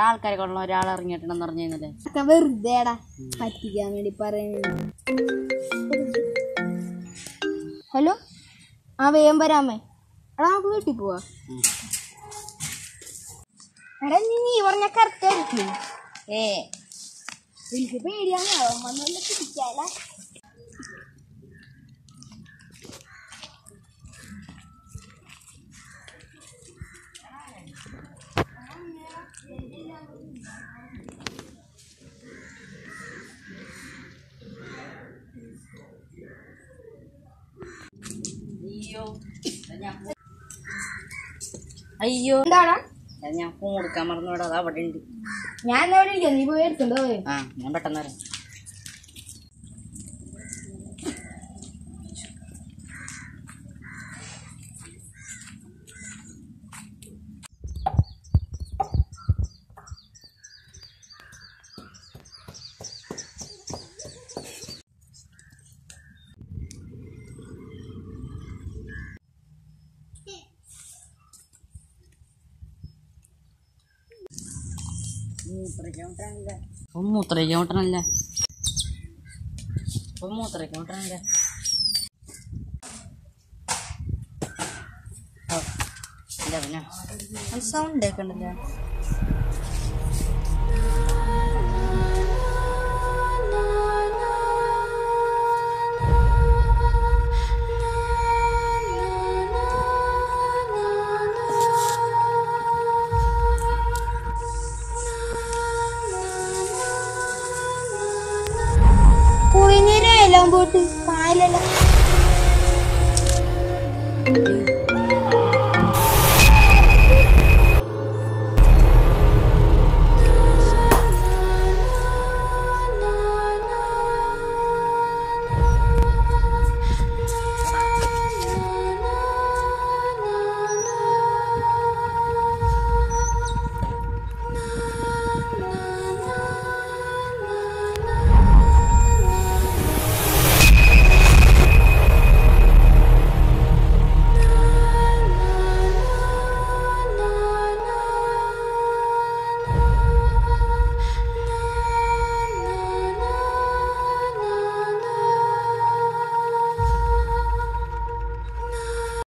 ആൾക്കാരെ കൊള്ള ഒരാൾ ഇറങ്ങിയിട്ടുണ്ടെന്ന് പറഞ്ഞു കഴിഞ്ഞാലേ ഒക്കെ വെറുതെടാ പറ്റിക്കാൻ വേണ്ടി പറയുന്നത് ഹലോ ആ വേഗം വരാമേ എടാ നമുക്ക് വീട്ടിൽ പോവാ എടാ നീ നീ പറഞ്ഞ കറക്റ്റ് ആയിരിക്കും ഏ എനിക്ക് പേടിയാണ് അവൻ വന്നല്ല പിടിക്കാല അയ്യോ ഞാൻ അയ്യോ എന്താടാ ഞാൻ ഫോൺ കൊടുക്കാൻ മറന്നോടാ അത് അവിടെ ഉണ്ട് ഞാൻ എവിടെ ഇരിക്കാം നീ പോയി എടുത്തുണ്ടോ പോയി ആ ഞാൻ പെട്ടെന്ന് വരാം ഇപ്പം മൂത്രയ്ക്കാൻ വിട്ടണല്ലേ ഇപ്പം മൂത്രയ്ക്കാൻ വിട്ടണല്ലേ ഇല്ല പിന്നെ സൗണ്ട് കേൾക്കണ്ടല്ലേ പോയി നേരം എല്ലാം പോയിട്ട് കായലല്ല അയ്യോ